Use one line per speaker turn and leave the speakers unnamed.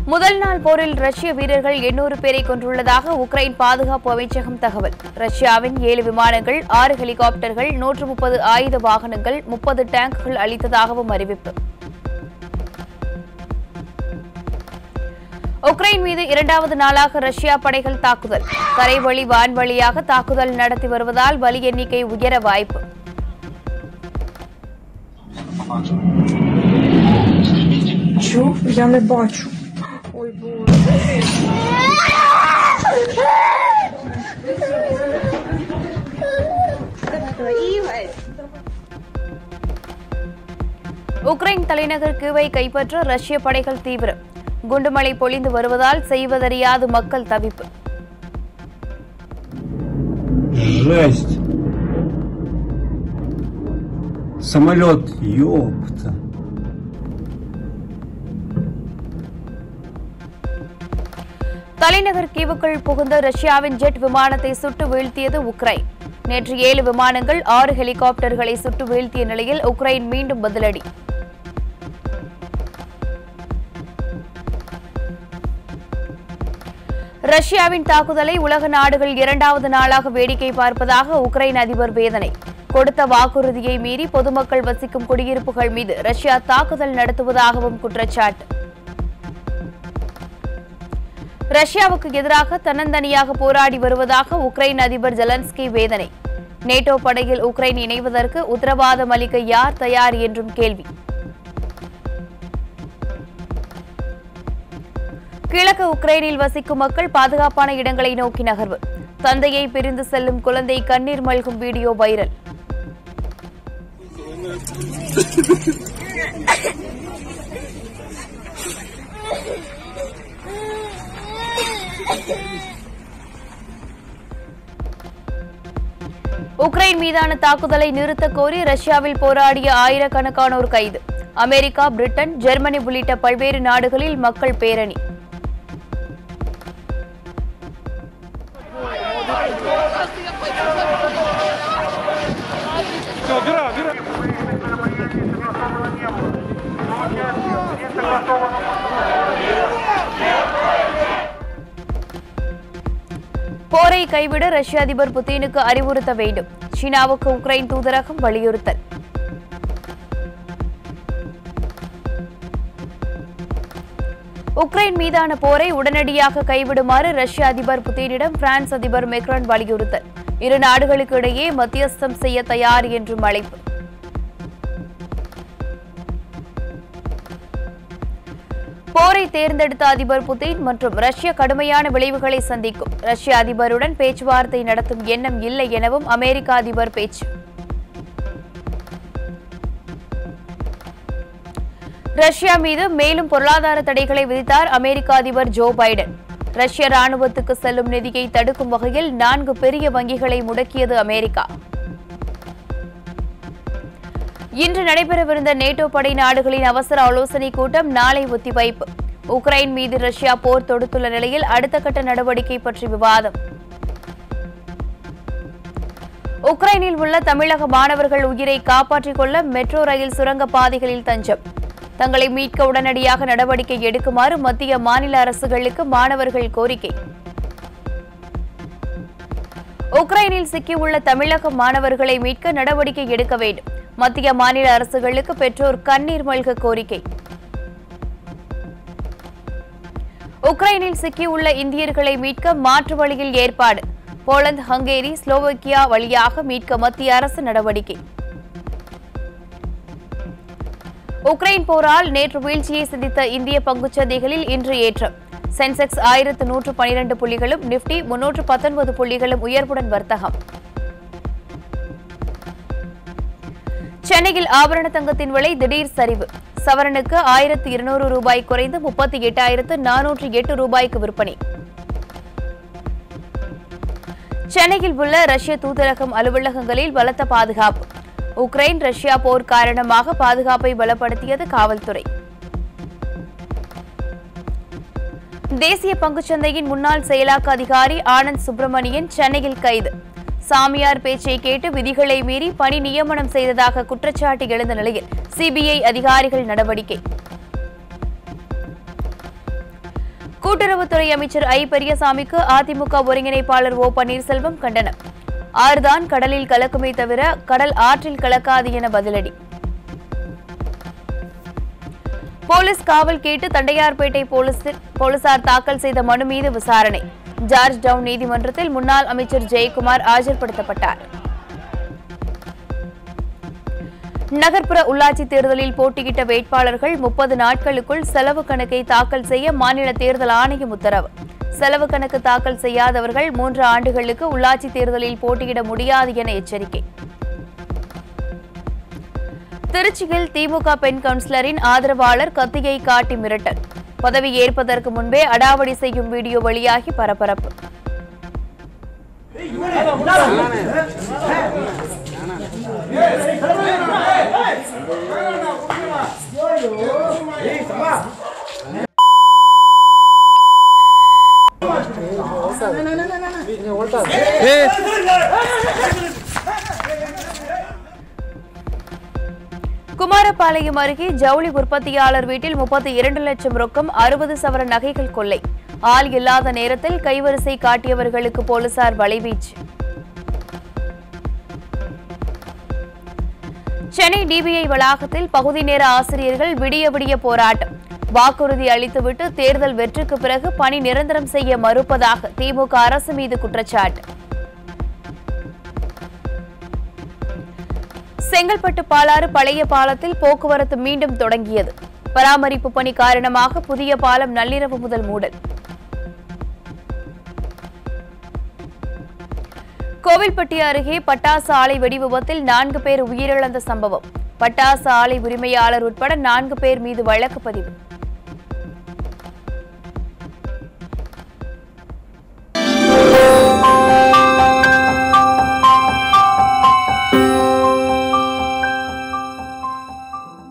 முதல் நாள் போரில் ரஷ்ய வீரர்கள் எண்ணூறு பேரை கொன்றுள்ளதாக உக்ரைன் பாதுகாப்பு அமைச்சகம் தகவல் ரஷ்யாவின் ஏழு விமானங்கள் ஆறு ஹெலிகாப்டர்கள் நூற்று முப்பது ஆயுத வாகனங்கள் முப்பது டேங்குகள் அளித்ததாகவும் அறிவிப்பு உக்ரைன் மீது இரண்டாவது நாளாக ரஷ்யா படைகள் தாக்குதல் தரைவழி வான்வழியாக தாக்குதல் நடத்தி வருவதால் பலி எண்ணிக்கை உயர வாய்ப்பு
Чу? Я не бачу. Ой, боже.
உக்ரைன் தலைநகர் கீவை கைப்பற்ற ரஷ்ய படைகள் தீவிரம் குண்டுமழை பொழிந்து வருவதால் செய்வதறியாது மக்கள் தவிப்பு
Жесть. Самолет, ёпта.
தலைநகர் கீவுக்குள் புகுந்த ரஷ்யாவின் ஜெட் விமானத்தை சுட்டு வீழ்த்தியது உக்ரைன் நேற்று ஏழு விமானங்கள் ஆறு ஹெலிகாப்டர்களை சுட்டு வீழ்த்திய நிலையில் உக்ரைன் மீண்டும் பதிலடி ரஷ்யாவின் தாக்குதலை உலக நாடுகள் இரண்டாவது நாளாக வேடிக்கை பார்ப்பதாக உக்ரைன் அதிபர் வேதனை கொடுத்த வாக்குறுதியை மீறி பொதுமக்கள் வசிக்கும் குடியிருப்புகள் மீது ரஷ்யா தாக்குதல் நடத்துவதாகவும் குற்றச்சாட்டு ரஷ்யாவுக்கு எதிராக தன்னந்தனியாக போராடி வருவதாக உக்ரைன் அதிபர் ஜெலன்ஸ்கி வேதனை நேட்டோ படையில் உக்ரைன் இணைவதற்கு உத்தரவாதம் அளிக்க யார் தயார் என்றும் கேள்வி கிழக்கு உக்ரைனில் வசிக்கும் மக்கள் பாதுகாப்பான இடங்களை நோக்கி நகர்வு தந்தையை பிரிந்து செல்லும் குழந்தை கண்ணீர் மல்கும் வீடியோ வைரல் உக்ரைன் மீதான தாக்குதலை நிறுத்த கோரி ரஷ்யாவில் போராடிய ஆயிரக்கணக்கானோர் கைது அமெரிக்கா பிரிட்டன் ஜெர்மனி உள்ளிட்ட பல்வேறு நாடுகளில் மக்கள் பேரணி போரை கைவிட ரஷ்ய அதிபர் புதினுக்கு அறிவுறுத்த வேண்டும் சீனாவுக்கு உக்ரைன் தூதரகம் வலியுறுத்தல் உக்ரைன் மீதான போரை உடனடியாக கைவிடுமாறு ரஷ்ய அதிபர் புதினிடம் பிரான்ஸ் அதிபர் மெக்ரான் வலியுறுத்தல் இரு நாடுகளுக்கு இடையே மத்தியஸ்தம் செய்ய தயார் என்றும் அழைப்பு போரை தேர்ந்தெடுத்த அதிபர் புதின் மற்றும் ரஷ்ய கடுமையான விளைவுகளை சந்திக்கும் ரஷ்ய அதிபருடன் பேச்சுவார்த்தை நடத்தும் எண்ணம் இல்லை எனவும் அமெரிக்க அதிபர் பேச்சு ரஷ்யா மீது மேலும் பொருளாதார தடைகளை விதித்தார் அமெரிக்க அதிபர் ஜோ பைடன் ரஷ்ய ராணுவத்துக்கு செல்லும் நிதியை தடுக்கும் வகையில் நான்கு பெரிய வங்கிகளை முடக்கியது அமெரிக்கா இன்று நடைபெறவிருந்த நேட்டோ படை நாடுகளின் அவசர ஆலோசனை கூட்டம் நாளை ஒத்திவைப்பு உக்ரைன் மீது ரஷ்யா போர் தொடுத்துள்ள நிலையில் அடுத்த கட்ட நடவடிக்கை பற்றி விவாதம் உக்ரைனில் உள்ள தமிழக மாணவர்கள் உயிரை காப்பாற்றிக் கொள்ள மெட்ரோ ரயில் சுரங்க பாதைகளில் தஞ்சம் தங்களை மீட்க உடனடியாக நடவடிக்கை எடுக்குமாறு மத்திய மாநில அரசுகளுக்கு மாணவர்கள் கோரிக்கை உக்ரைனில் சிக்கியுள்ள தமிழக மாணவர்களை மீட்க நடவடிக்கை எடுக்க வேண்டும் மத்திய மாநில அரசுகளுக்கு பெற்றோர் கண்ணீர் மல்க கோரிக்கை உக்ரைனில் சிக்கியுள்ள இந்தியர்களை மீட்க மாற்று வழியில் ஏற்பாடு போலந்து ஹங்கேரி ஸ்லோவக்கியா வழியாக மீட்க மத்திய அரசு நடவடிக்கை உக்ரைன் போரால் நேற்று வீழ்ச்சியை சந்தித்த இந்திய பங்குச்சந்தைகளில் இன்று ஏற்றம் சென்செக்ஸ் ஆயிரத்து நூற்று பனிரெண்டு புள்ளிகளும் நிப்டி முன்னூற்று பத்தொன்பது புள்ளிகளும் உயர்வுடன் வர்த்தகம் சென்னையில் ஆபரண தங்கத்தின் விலை திடீர் சரிவு சவரனுக்கு ஆயிரத்து இருநூறு ரூபாய் குறைந்து முப்பத்தி எட்டாயிரத்து நானூற்று எட்டு ரூபாய்க்கு விற்பனை சென்னையில் உள்ள ரஷ்ய தூதரகம் அலுவலகங்களில் பலத்த பாதுகாப்பு உக்ரைன் ரஷ்யா போர் காரணமாக பாதுகாப்பை பலப்படுத்தியது காவல்துறை தேசிய பங்குச்சந்தையின் முன்னாள் செயலாக்க அதிகாரி ஆனந்த் சுப்பிரமணியன் சென்னையில் கைது சாமியார் பேச்சை கேட்டு விதிகளை மீறி பணி நியமனம் செய்ததாக குற்றச்சாட்டு எழுந்த நிலையில் சிபிஐ அதிகாரிகள் நடவடிக்கை கூட்டுறவுத்துறை அமைச்சர் ஐ பெரியசாமிக்கு அதிமுக ஒருங்கிணைப்பாளர் ஓ பன்னீர்செல்வம் கண்டனம் ஆறுதான் கடலில் கலக்குமே தவிர கடல் ஆற்றில் கலக்காது என பதிலடி போலீஸ் காவல் கேட்டு தண்டையார்பேட்டை போலீசில் போலீசார் தாக்கல் செய்த மனு மீது விசாரணை ஜார்ஜ் டவுன் நீதிமன்றத்தில் முன்னாள் அமைச்சர் ஜெயக்குமார் ஆஜர்படுத்தப்பட்டார் நகர்ப்புற உள்ளாட்சி தேர்தலில் போட்டியிட்ட வேட்பாளர்கள் முப்பது நாட்களுக்குள் செலவு கணக்கை தாக்கல் செய்ய மாநில தேர்தல் ஆணையம் உத்தரவு செலவு கணக்கு தாக்கல் செய்யாதவர்கள் மூன்று ஆண்டுகளுக்கு உள்ளாட்சி தேர்தலில் போட்டியிட முடியாது என எச்சரிக்கை திருச்சியில் திமுக பெண் கவுன்சிலரின் ஆதரவாளர் கத்தியை காட்டி மிரட்டல் பதவி ஏற்பதற்கு முன்பே அடாவடி செய்யும் வீடியோ வெளியாகி பரபரப்பு குமாரபாளையம் அருகே ஜவுளி உற்பத்தியாளர் வீட்டில் முப்பத்தி இரண்டு லட்சம் ரொக்கம் அறுபது சவர நகைகள் கொள்ளை ஆள் இல்லாத நேரத்தில் கைவரிசை காட்டியவர்களுக்கு போலீசார் வலைவீச்சு சென்னை டிபிஐ வளாகத்தில் பகுதி நேர ஆசிரியர்கள் விடிய விடிய போராட்டம் வாக்குறுதி அளித்துவிட்டு தேர்தல் வெற்றிக்கு பிறகு பணி நிரந்தரம் செய்ய மறுப்பதாக திமுக அரசு மீது குற்றச்சாட்டு செங்கல்பட்டு பாலாறு பழைய பாலத்தில் போக்குவரத்து மீண்டும் தொடங்கியது பராமரிப்பு பணி காரணமாக புதிய பாலம் நள்ளிரவு முதல் மூடல் கோவில்பட்டி அருகே பட்டாசு ஆலை வெடி விபத்தில் நான்கு பேர் உயிரிழந்த சம்பவம் பட்டாசு ஆலை உரிமையாளர் உட்பட நான்கு பேர் மீது வழக்கு பதிவு